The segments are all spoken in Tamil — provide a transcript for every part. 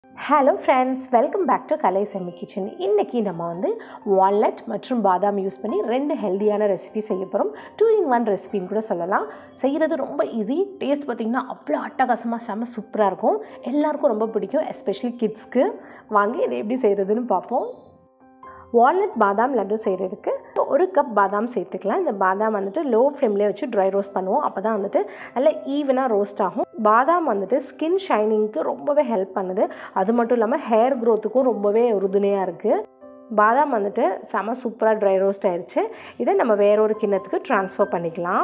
hello friends welcome back to கலை செம்மி கிச்சன் இன்றைக்கி நம்ம வந்து வால்நட் மற்றும் பாதாம் யூஸ் பண்ணி ரெண்டு ஹெல்தியான ரெசிபி செய்ய போகிறோம் டூ இன் ஒன் ரெசிபின்னு கூட சொல்லலாம் செய்கிறது ரொம்ப ஈஸி டேஸ்ட் பார்த்திங்கன்னா அவ்வளோ அட்டகாசமாக செம்ம சூப்பராக இருக்கும் எல்லாருக்கும் ரொம்ப பிடிக்கும் எஸ்பெஷலி கிட்ஸ்க்கு வாங்க இதை எப்படி செய்கிறதுன்னு பார்ப்போம் வால்நட் பாதாம் லட்டு செய்கிறதுக்கு ஒரு கப் பாதாம் சேர்த்துக்கலாம் இந்த பாதாம் வந்துட்டு லோ ஃப்ளேம்லேயே வச்சு ட்ரை ரோஸ்ட் பண்ணுவோம் அப்போ தான் வந்துட்டு நல்லா ஈவனாக ரோஸ்ட் ஆகும் பாதாம் வந்துட்டு ஸ்கின் ஷைனிங்க்கு ரொம்பவே ஹெல்ப் பண்ணுது அது மட்டும் இல்லாமல் ஹேர் க்ரோத்துக்கும் ரொம்பவே உறுதுணையாக இருக்குது பாதாம் வந்துட்டு செம சூப்பராக ட்ரை ரோஸ்ட் ஆயிடுச்சு இதை நம்ம வேற ஒரு கிண்ணத்துக்கு ட்ரான்ஸ்ஃபர் பண்ணிக்கலாம்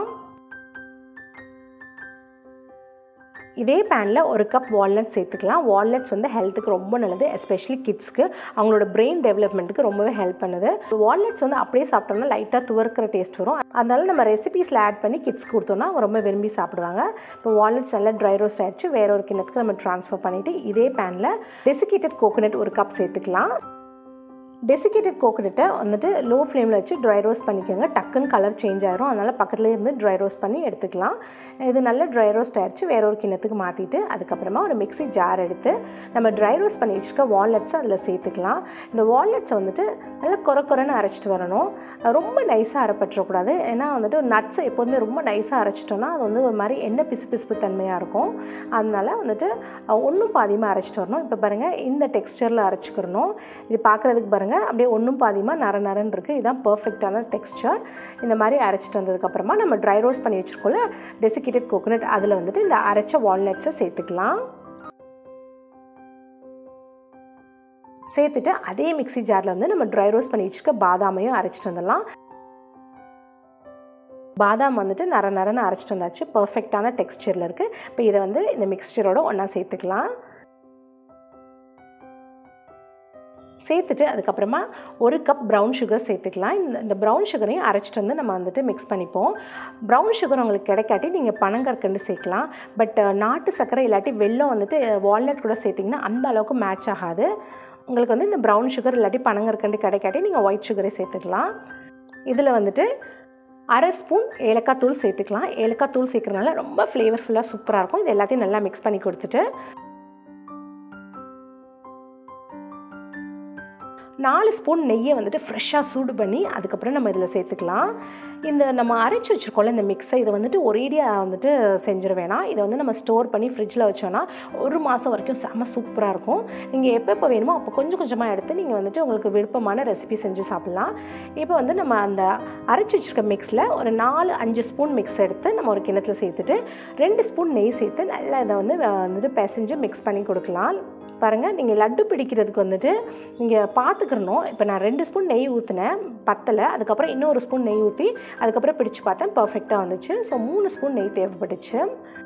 இதே பேனில் ஒரு கப் வால்நட் சேர்த்துக்கலாம் வால்நட்ஸ் வந்து ஹெல்த்துக்கு ரொம்ப நல்லது எஸ்பெஷலி கிட்ஸ்க்கு அவங்களோட பிரெயின் டெவலப்மெண்ட்டுக்கு ரொம்பவே ஹெல்ப் பண்ணுது வால்நட்ஸ் வந்து அப்படியே சாப்பிட்டோம்னா லைட்டாக துவர்க்கிற டேஸ்ட் வரும் அதனால நம்ம ரெசிபீஸில் ஆட் பண்ணி கிட்ஸ் கொடுத்தோம்னா அவங்க ரொம்ப விரும்பி சாப்பிடுவாங்க இப்போ வால்நட்ஸ் நல்லா ட்ரை ரோஸ்ட் ஆயிடுச்சு வேற ஒரு கிண்ணத்துக்கு நம்ம ட்ரான்ஸ்ஃபர் பண்ணிவிட்டு இதே பேனில் டெசிகேட்டட் கோகோனட் ஒரு கப் சேர்த்துக்கலாம் டெசிகேட்டட் கோகோனட்டை வந்துட்டு லோ ஃப்ளேமில் வச்சு ட்ரை ரோஸ்ட் பண்ணிக்கோங்க டக்குன்னு கலர் சேஞ்ச் ஆயிரும் அதனால் பக்கத்துலேயே இருந்து ட்ரை ரோஸ்ட் பண்ணி எடுத்துக்கலாம் இது நல்ல ட்ரை ரோஸ்ட் ஆயிடுச்சு வேற ஒரு கிண்ணத்துக்கு மாற்றிட்டு அதுக்கப்புறமா ஒரு மிக்ஸி ஜார் எடுத்து நம்ம ட்ரை ரோஸ்ட் பண்ணி வச்சுருக்க வால்நட்ஸை அதில் சேர்த்துக்கலாம் இந்த வால்நட்ஸை வந்துட்டு நல்லா குறை குறைன்னு அரைச்சிட்டு வரணும் ரொம்ப நைஸாக அரைப்பற்றக்கூடாது ஏன்னா வந்துட்டு நட்ஸை எப்போதுமே ரொம்ப நைஸாக அரைச்சிட்டோம்னா அது வந்து ஒரு மாதிரி எண்ணெய் பிசு பிசுப்பு தன்மையாக இருக்கும் அதனால வந்துட்டு ஒன்றும் பாதியமாக அரைச்சிட்டு வரணும் இப்போ பாருங்கள் இந்த டெக்ஸ்டரில் அரைச்சிக்கிறணும் இது பார்க்குறதுக்கு பாருங்கள் அப்படியே ஒன்றும் பாதியமாக நர நரன்னு இருக்குது இதுதான் பர்ஃபெக்டான டெக்ஸ்டர் இந்த மாதிரி அரைச்சிட்டு வந்ததுக்கப்புறமா நம்ம ட்ரை ரோஸ்ட் பண்ணி வச்சுருக்கோம்ல டெசிகேட்டட் கோகோனட் அதில் வந்துட்டு இந்த அரைச்ச வால்நட்ஸை சேர்த்துக்கலாம் சேர்த்துட்டு அதே மிக்ஸி ஜாரில் வந்து நம்ம ட்ரை ரோஸ்ட் பண்ணி வச்சுருக்க பாதாமையும் அரைச்சிட்டு வந்துடலாம் பாதாம் வந்துட்டு நர நரன்னு அரைச்சிட்டு வந்தாச்சு பர்ஃபெக்டான டெக்ஸ்டரில் இருக்குது இப்போ இதை வந்து இந்த மிக்ஸ்சரோட ஒன்றா சேர்த்துக்கலாம் சேர்த்துட்டு அதுக்கப்புறமா ஒரு கப் ப்ரௌன் சுகர் சேர்த்துக்கலாம் இந்த இந்த ப்ரௌன் சுகரையும் அரைச்சிட்டு வந்து நம்ம வந்துட்டு மிக்ஸ் பண்ணிப்போம் ப்ரௌன் சுகர் உங்களுக்கு கிடைக்காட்டி நீங்கள் பனங்கற்கண்டு சேர்க்கலாம் பட் நாட்டு சர்க்கரை இல்லாட்டி வெள்ளம் வந்துட்டு வால்நட் கூட சேர்த்திங்கன்னா அந்த அளவுக்கு மேட்ச் ஆகாது உங்களுக்கு வந்து இந்த ப்ரௌன் சுகர் இல்லாட்டி பனங்கற்கண்டு கிடைக்காட்டி நீங்கள் ஒயிட் சுகரை சேர்த்துக்கலாம் இதில் வந்துட்டு அரை ஸ்பூன் ஏலக்காய் தூள் சேர்த்துக்கலாம் ஏலக்காய் தூள் சேர்க்குறதுனால ரொம்ப ஃப்ளேவர்ஃபுல்லாக சூப்பராக இருக்கும் இது எல்லாத்தையும் நல்லா மிக்ஸ் பண்ணி கொடுத்துட்டு நாலு ஸ்பூன் நெய்யை வந்துட்டு ஃப்ரெஷ்ஷாக சூடு பண்ணி அதுக்கப்புறம் நம்ம இதில் சேர்த்துக்கலாம் இந்த நம்ம அரைச்சி வச்சுருக்கோம்ல இந்த மிக்ஸை இதை வந்துட்டு ஒரேடியாக வந்துட்டு செஞ்சிட வேணாம் இதை வந்து நம்ம ஸ்டோர் பண்ணி ஃப்ரிட்ஜில் வச்சோன்னா ஒரு மாதம் வரைக்கும் செம்ம சூப்பராக இருக்கும் நீங்கள் எப்போ எப்போ வேணுமோ அப்போ கொஞ்சம் கொஞ்சமாக எடுத்து நீங்கள் வந்துட்டு உங்களுக்கு விருப்பமான ரெசிபி செஞ்சு சாப்பிட்லாம் இப்போ வந்து நம்ம அந்த அரைச்சி வச்சுருக்க மிக்ஸில் ஒரு நாலு அஞ்சு ஸ்பூன் மிக்ஸ் எடுத்து நம்ம ஒரு கிணத்துல சேர்த்துட்டு ரெண்டு ஸ்பூன் நெய் சேர்த்து நல்லா இதை வந்து வந்துட்டு பிசைஞ்சு மிக்ஸ் பண்ணி கொடுக்கலாம் பாருங்கள் நீங்கள் லட்டு பிடிக்கிறதுக்கு வந்துட்டு நீங்கள் பார்த்துக்கிறணும் இப்போ நான் ரெண்டு ஸ்பூன் நெய் ஊற்றினேன் பத்தலை அதுக்கப்புறம் இன்னொரு ஸ்பூன் நெய் ஊற்றி அதுக்கப்புறம் பிடிச்சு பார்த்தேன் பர்ஃபெக்டாக வந்துச்சு ஸோ மூணு ஸ்பூன் நெய் தேவைப்பட்டுச்சு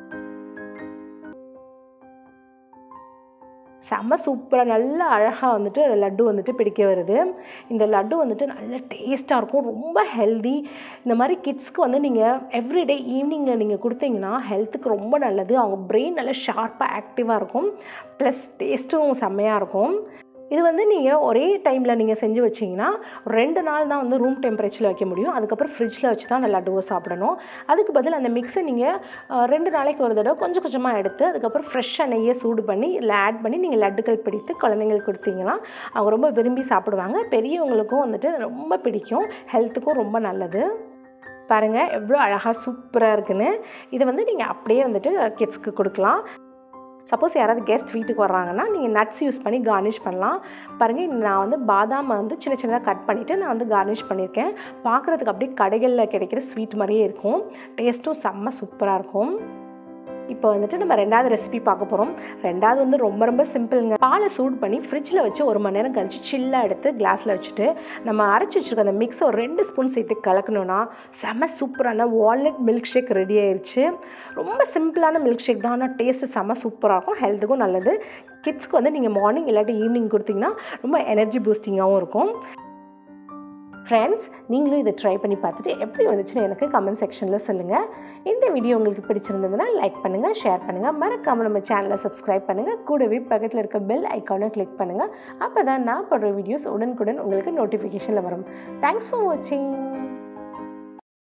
செம்ம சூப்பராக நல்ல அழகாக வந்துட்டு லட்டு வந்துட்டு பிடிக்க வருது இந்த லட்டு வந்துட்டு நல்ல டேஸ்ட்டாக இருக்கும் ரொம்ப ஹெல்தி இந்த மாதிரி கிட்ஸ்க்கு வந்து நீங்கள் எவ்ரிடே ஈவினிங்கில் நீங்கள் கொடுத்தீங்கன்னா ஹெல்த்துக்கு ரொம்ப நல்லது அவங்க பிரெயின் நல்லா ஷார்ப்பாக ஆக்டிவாக இருக்கும் ப்ளஸ் டேஸ்ட்டும் செம்மையாக இருக்கும் இது வந்து நீங்கள் ஒரே டைமில் நீங்கள் செஞ்சு வச்சிங்கன்னா ரெண்டு நாள் தான் வந்து ரூம் டெம்பரேச்சரில் வைக்க முடியும் அதுக்கப்புறம் ஃப்ரிட்ஜில் வச்சு தான் அந்த லட்டுவை சாப்பிடணும் அதுக்கு பதில் அந்த மிக்ஸை நீங்கள் ரெண்டு நாளைக்கு ஒரு தடவை கொஞ்சம் கொஞ்சமாக எடுத்து அதுக்கப்புறம் ஃப்ரெஷ்ஷாக நெய்யை சூடு பண்ணி இல்லை ஆட் பண்ணி நீங்கள் லட்டுகள் பிடித்து குழந்தைங்களுக்கு கொடுத்தீங்கன்னா அவங்க ரொம்ப விரும்பி சாப்பிடுவாங்க பெரியவங்களுக்கும் வந்துட்டு ரொம்ப பிடிக்கும் ஹெல்த்துக்கும் ரொம்ப நல்லது பாருங்கள் எவ்வளோ அழகாக சூப்பராக இருக்குன்னு இதை வந்து நீங்கள் அப்படியே வந்துட்டு கிட்ஸ்க்கு கொடுக்கலாம் சப்போஸ் யாராவது கெஸ்ட் வீட்டுக்கு வர்றாங்கன்னா நீங்கள் நட்ஸ் யூஸ் பண்ணி கார்னிஷ் பண்ணலாம் பாருங்கள் நான் வந்து பாதாம் வந்து சின்ன சின்னதாக கட் பண்ணிவிட்டு நான் வந்து கார்னிஷ் பண்ணியிருக்கேன் பார்க்குறதுக்கு அப்படியே கடைகளில் கிடைக்கிற ஸ்வீட் மாதிரியே இருக்கும் டேஸ்ட்டும் செம்ம சூப்பராக இருக்கும் இப்போ வந்துட்டு நம்ம ரெண்டாவது ரெசிபி பார்க்க போகிறோம் ரெண்டாவது வந்து ரொம்ப ரொம்ப சிம்பிளுங்க பாலை சூடு பண்ணி ஃப்ரிட்ஜில் வச்சு ஒரு மணி நேரம் கழிச்சு சில்லாக எடுத்து கிளாஸில் வச்சுட்டு நம்ம அரைச்சி வச்சுருக்க அந்த மிக்ஸை ஒரு ரெண்டு ஸ்பூன் சேர்த்து கலக்கணும்னா செம்ம சூப்பரான வால்நட் மில்க் ஷேக் ரெடி ஆயிடுச்சு ரொம்ப சிம்பிளான மில்க் ஷேக் தான் ஆனால் டேஸ்ட்டு செம்ம சூப்பராக இருக்கும் ஹெல்த்துக்கும் நல்லது கிட்ஸ்க்கு வந்து நீங்கள் மார்னிங் இல்லாட்டி ஈவினிங் கொடுத்தீங்கன்னா ரொம்ப எனர்ஜி பூஸ்டிங்காகவும் இருக்கும் ஃப்ரெண்ட்ஸ் நீங்களும் இதை ட்ரை பண்ணி பார்த்துட்டு எப்படி வந்துச்சுன்னு எனக்கு கமெண்ட் செக்ஷனில் சொல்லுங்கள் இந்த வீடியோ உங்களுக்கு பிடிச்சிருந்ததுன்னா லைக் பண்ணுங்கள் ஷேர் பண்ணுங்கள் மறக்காமல் நம்ம சேனலை சப்ஸ்கிரைப் பண்ணுங்கள் கூடவே பக்கத்தில் இருக்க பெல் ஐக்கானை கிளிக் பண்ணுங்கள் அப்போ தான் நான் போடுற வீடியோஸ் உடனுக்குடன் உங்களுக்கு நோட்டிஃபிகேஷனில் வரும் தேங்க்ஸ் ஃபார் வாட்சிங்